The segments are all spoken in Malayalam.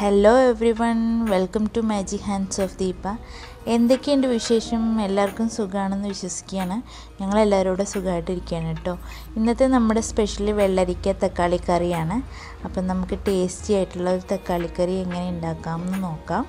hello everyone welcome to magic hands of Deepa എന്തൊക്കെയുണ്ട് വിശേഷം എല്ലാവർക്കും സുഖമാണെന്ന് വിശ്വസിക്കുകയാണ് ഞങ്ങളെല്ലാവരോടും സുഖമായിട്ടിരിക്കുകയാണ് കേട്ടോ ഇന്നത്തെ നമ്മുടെ സ്പെഷ്യലി വെള്ളരിക്ക തക്കാളി കറിയാണ് അപ്പം നമുക്ക് ടേസ്റ്റി ആയിട്ടുള്ള ഒരു തക്കാളി കറി എങ്ങനെ ഉണ്ടാക്കാമെന്ന് നോക്കാം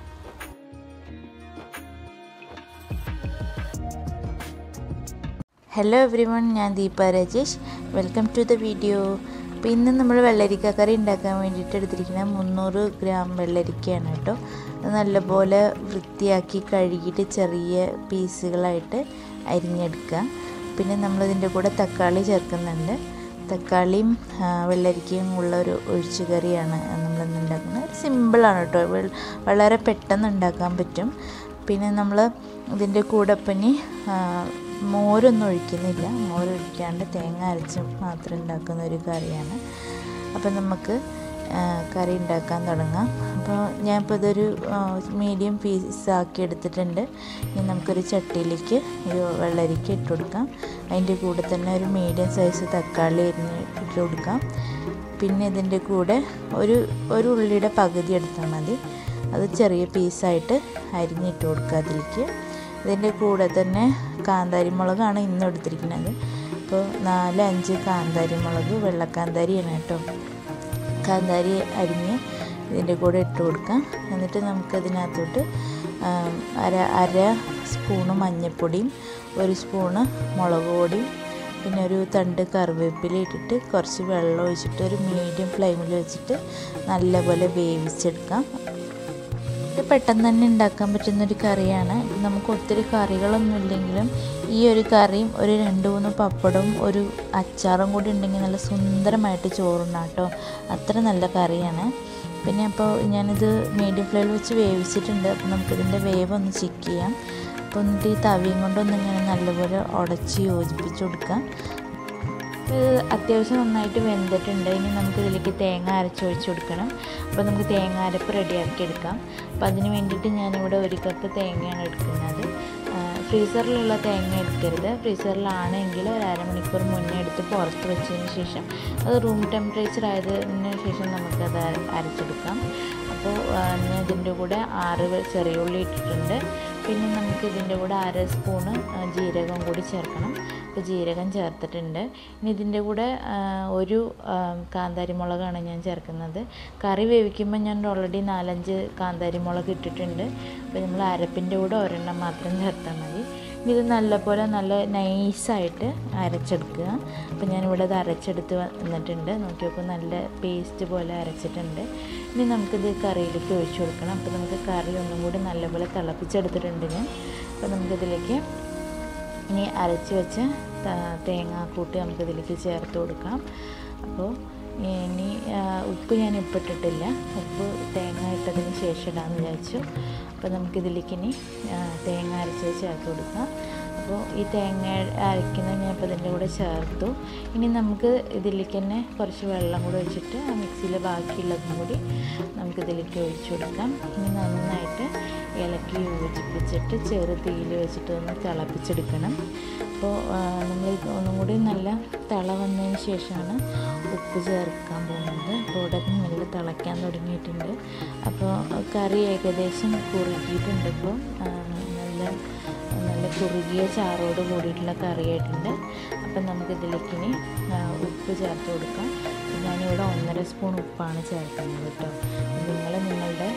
ഹലോ എവ്രി വൺ ഞാൻ Deepa Rajesh welcome to the video അപ്പോൾ ഇന്ന് നമ്മൾ വെള്ളരിക്ക കറി ഉണ്ടാക്കാൻ വേണ്ടിയിട്ട് എടുത്തിരിക്കുന്ന മുന്നൂറ് ഗ്രാം വെള്ളരിക്കയാണ് കേട്ടോ അത് നല്ലപോലെ വൃത്തിയാക്കി കഴുകിയിട്ട് ചെറിയ പീസുകളായിട്ട് അരിഞ്ഞെടുക്കുക പിന്നെ നമ്മളിതിൻ്റെ കൂടെ തക്കാളി ചേർക്കുന്നുണ്ട് തക്കാളിയും വെള്ളരിക്കയും ഉള്ള ഒരു ഒഴിച്ചു കറിയാണ് നമ്മളിന്ന് ഉണ്ടാക്കുന്നത് സിമ്പിളാണ് കേട്ടോ വളരെ പെട്ടെന്ന് ഉണ്ടാക്കാൻ പറ്റും പിന്നെ നമ്മൾ ഇതിൻ്റെ കൂടെ പിന്നെ മോരൊന്നും ഒഴിക്കുന്നില്ല മോരൊഴിക്കാണ്ട് തേങ്ങ അരച്ച് മാത്രം ഉണ്ടാക്കുന്ന ഒരു കറിയാണ് അപ്പോൾ നമുക്ക് കറി ഉണ്ടാക്കാൻ തുടങ്ങാം അപ്പോൾ ഞാനിപ്പോൾ ഇതൊരു മീഡിയം പീസാക്കി എടുത്തിട്ടുണ്ട് ഇനി നമുക്കൊരു ചട്ടിയിലേക്ക് ഒരു വെള്ളരിക്ക ഇട്ട് കൊടുക്കാം അതിൻ്റെ കൂടെ തന്നെ ഒരു മീഡിയം സൈസ് തക്കാളി അരിഞ്ഞ് ഇട്ട് കൊടുക്കാം പിന്നെ ഇതിൻ്റെ കൂടെ ഒരു ഒരു ഉള്ളിയുടെ പകുതി എടുത്താൽ മതി അത് ചെറിയ പീസായിട്ട് അരിഞ്ഞിട്ട് കൊടുക്കുക അതിലേക്ക് ഇതിൻ്റെ കൂടെ തന്നെ കാന്താരി മുളകാണ് ഇന്ന് എടുത്തിരിക്കുന്നത് അപ്പോൾ നാല് അഞ്ച് കാന്താരി മുളക് വെള്ളക്കാന്താരിയാണ് കേട്ടോ കാന്താരി അരിഞ്ഞ് ഇതിൻ്റെ കൂടെ ഇട്ട് കൊടുക്കാം എന്നിട്ട് നമുക്കതിനകത്തോട്ട് അര അര സ്പൂണ് മഞ്ഞൾപ്പൊടിയും ഒരു സ്പൂണ് മുളക് പൊടിയും പിന്നെ ഒരു തണ്ട് കറിവേപ്പില ഇട്ടിട്ട് കുറച്ച് വെള്ളം ഒഴിച്ചിട്ട് ഒരു മീഡിയം ഫ്ലെയിമിൽ വെച്ചിട്ട് നല്ലപോലെ വേവിച്ചെടുക്കാം ഇത് പെട്ടെന്ന് തന്നെ ഉണ്ടാക്കാൻ പറ്റുന്നൊരു കറിയാണ് നമുക്ക് ഒത്തിരി കറികളൊന്നും ഇല്ലെങ്കിലും ഈ ഒരു കറിയും ഒരു രണ്ട് മൂന്ന് പപ്പടവും ഒരു അച്ചാറും കൂടി ഉണ്ടെങ്കിൽ നല്ല സുന്ദരമായിട്ട് ചോറുണ്ടാട്ടോ അത്ര നല്ല കറിയാണ് പിന്നെ അപ്പോൾ ഞാനിത് മീഡിയം ഫ്ലെയിമിൽ വെച്ച് വേവിച്ചിട്ടുണ്ട് അപ്പോൾ നമുക്കിതിൻ്റെ വേവ് ഒന്ന് ചെക്ക് ചെയ്യാം അപ്പോൾ എന്നിട്ട് ഈ തവിയും കൊണ്ടൊന്ന് ഇങ്ങനെ നല്ലപോലെ ഉടച്ച് യോജിപ്പിച്ച് കൊടുക്കാം അത്യാവശ്യം നന്നായിട്ട് വെന്തിട്ടുണ്ട് ഇനി നമുക്ക് ഇതിലേക്ക് തേങ്ങ അരച്ചൊഴിച്ച് കൊടുക്കണം അപ്പോൾ നമുക്ക് തേങ്ങ അരപ്പ് റെഡിയാക്കി എടുക്കാം അപ്പോൾ അതിന് വേണ്ടിയിട്ട് ഞാനിവിടെ ഒരു കപ്പ് തേങ്ങയാണ് എടുക്കുന്നത് ഫ്രീസറിലുള്ള തേങ്ങ എടുക്കരുത് ഫ്രീസറിലാണെങ്കിൽ ഒരു അരമണിക്കൂർ മുന്നേ എടുത്ത് പുറത്ത് വെച്ചതിന് ശേഷം അത് റൂം ടെമ്പറേച്ചർ ആയതിന് ശേഷം നമുക്കത് അരച്ചെടുക്കാം അപ്പോൾ ഞാൻ ഇതിൻ്റെ കൂടെ ആറ് ചെറിയ ഉള്ളി ഇട്ടിട്ടുണ്ട് പിന്നെ നമുക്ക് ഇതിൻ്റെ കൂടെ അര സ്പൂണ് ജീരകം കൂടി ചേർക്കണം അപ്പോൾ ജീരകം ചേർത്തിട്ടുണ്ട് ഇനി ഇതിൻ്റെ കൂടെ ഒരു കാന്താരി മുളകാണ് ഞാൻ ചേർക്കുന്നത് കറി വേവിക്കുമ്പോൾ ഞാൻ ഓൾറെഡി നാലഞ്ച് കാന്താരി മുളക് ഇട്ടിട്ടുണ്ട് അപ്പോൾ നമ്മൾ അരപ്പിൻ്റെ കൂടെ ഒരെണ്ണം മാത്രം ചേർത്താൽ മതി ഇത് നല്ലപോലെ നല്ല നൈസായിട്ട് അരച്ചെടുക്കുക അപ്പോൾ ഞാനിവിടെ അത് അരച്ചെടുത്ത് വന്നിട്ടുണ്ട് നോക്കി നോക്കുമ്പോൾ നല്ല പേസ്റ്റ് പോലെ അരച്ചിട്ടുണ്ട് ഇനി നമുക്കിത് കറിയിലേക്ക് ഒഴിച്ചു കൊടുക്കണം അപ്പോൾ നമുക്ക് കറി ഒന്നും കൂടി നല്ലപോലെ തിളപ്പിച്ചെടുത്തിട്ടുണ്ട് ഞാൻ അപ്പോൾ നമുക്കിതിലേക്ക് ഇനി അരച്ച് വെച്ച് തേങ്ങാക്കൂട്ടി നമുക്കിതിലേക്ക് ചേർത്ത് കൊടുക്കാം അപ്പോൾ ഇനി ഉപ്പ് ഞാൻ ഇപ്പിട്ടിട്ടില്ല ഉപ്പ് തേങ്ങ ഇട്ടതിന് ശേഷം ഇടാമെന്ന് വിചാരിച്ചു അപ്പോൾ നമുക്കിതിലേക്ക് ഇനി തേങ്ങ അരച്ച് ചേർത്ത് കൊടുക്കാം അപ്പോൾ ഈ തേങ്ങ അരയ്ക്കുന്നത് ഞാൻ ഇപ്പോൾ ഇതിൻ്റെ കൂടെ ചേർത്തു ഇനി നമുക്ക് ഇതിലേക്ക് തന്നെ കുറച്ച് വെള്ളം കൂടെ ഒഴിച്ചിട്ട് ആ മിക്സിയിൽ ബാക്കിയുള്ളതും കൂടി നമുക്കിതിലേക്ക് ഒഴിച്ചു കൊടുക്കാം ഇനി നന്നായിട്ട് ഇളക്കി യോജിപ്പിച്ചിട്ട് ചെറു തീയിൽ വെച്ചിട്ട് ഒന്ന് തിളപ്പിച്ചെടുക്കണം അപ്പോൾ നമ്മൾ ഒന്നും കൂടി നല്ല തിള വന്നതിന് ശേഷമാണ് ഉപ്പ് ചേർക്കാൻ പോകുന്നത് അപ്പോൾ ഇവിടെ നല്ല തിളയ്ക്കാൻ തുടങ്ങിയിട്ടുണ്ട് അപ്പോൾ കറി ഏകദേശം കുറുകിയിട്ടുണ്ട് ഇപ്പോൾ നല്ല നല്ല കുറുകിയ ചാറോട് കൂടിയിട്ടുള്ള കറിയായിട്ടുണ്ട് അപ്പം നമുക്കിതിലേക്ക് ഇനി ഉപ്പ് ചേർത്ത് കൊടുക്കാം ഞാനിവിടെ ഒന്നര സ്പൂൺ ഉപ്പാണ് ചേർക്കുന്നത് കേട്ടോ നിങ്ങൾ നിങ്ങളുടെ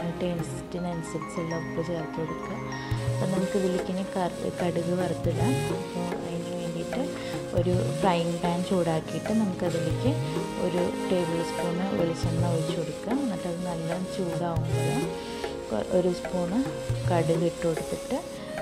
ടേസ്റ്റിനനുസരിച്ചുള്ള ഉപ്പ് ചേർത്ത് കൊടുക്കുക അപ്പം നമുക്കിതിലേക്ക് ഇനി കടുക് വറുത്തിടാം അപ്പോൾ അതിന് വേണ്ടിയിട്ട് ഒരു ഫ്രൈങ് പാൻ ചൂടാക്കിയിട്ട് നമുക്കതിലേക്ക് ഒരു ടേബിൾ സ്പൂണ് വെളിച്ചെണ്ണ ഒഴിച്ചു കൊടുക്കുക എന്നിട്ട് അത് നല്ല ചൂടാവുമ്പോൾ ഒരു സ്പൂണ് കടുക് ഇട്ട് കൊടുത്തിട്ട്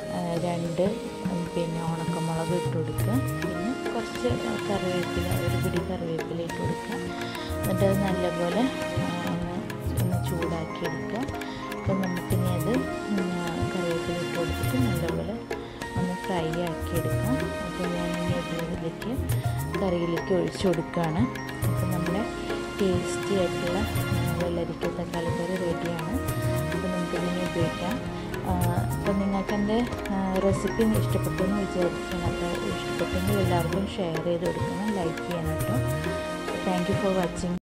രണ്ട് പിന്നെ ഉണക്കമുളക് ഇട്ട് കൊടുക്കുക പിന്നെ കുറച്ച് കറിവേപ്പില ഒരു പിടി കറിവേപ്പില ഇട്ട് കൊടുക്കുക എന്നിട്ട് അത് നല്ലപോലെ ഒന്ന് ഒന്ന് ചൂടാക്കി എടുക്കുക അപ്പം നമുക്കിനി അത് കറിവേപ്പില ഇട്ട് കൊടുത്തിട്ട് നല്ലപോലെ ഒന്ന് ഫ്രൈ ആക്കി എടുക്കാം അപ്പോൾ ഞാനിനി അതിലേക്ക് കറിയിലേക്ക് ഒഴിച്ചു കൊടുക്കുകയാണ് അപ്പോൾ നമ്മുടെ ടേസ്റ്റി ആയിട്ടുള്ള വെള്ളരിക്ക തക്കാളി കറി റെഡിയാണ് അപ്പോൾ നമുക്കിതിനെ ഉപയോഗിക്കാം അപ്പോൾ നിങ്ങൾക്ക് എൻ്റെ റെസിപ്പി ഇഷ്ടപ്പെട്ടു എന്ന് വിചാരിക്കണം അപ്പോൾ ഇഷ്ടപ്പെട്ടെങ്കിൽ എല്ലാവർക്കും ഷെയർ ചെയ്ത് കൊടുക്കണം ലൈക്ക് ചെയ്യണം കേട്ടോ താങ്ക് യു ഫോർ വാച്ചിങ്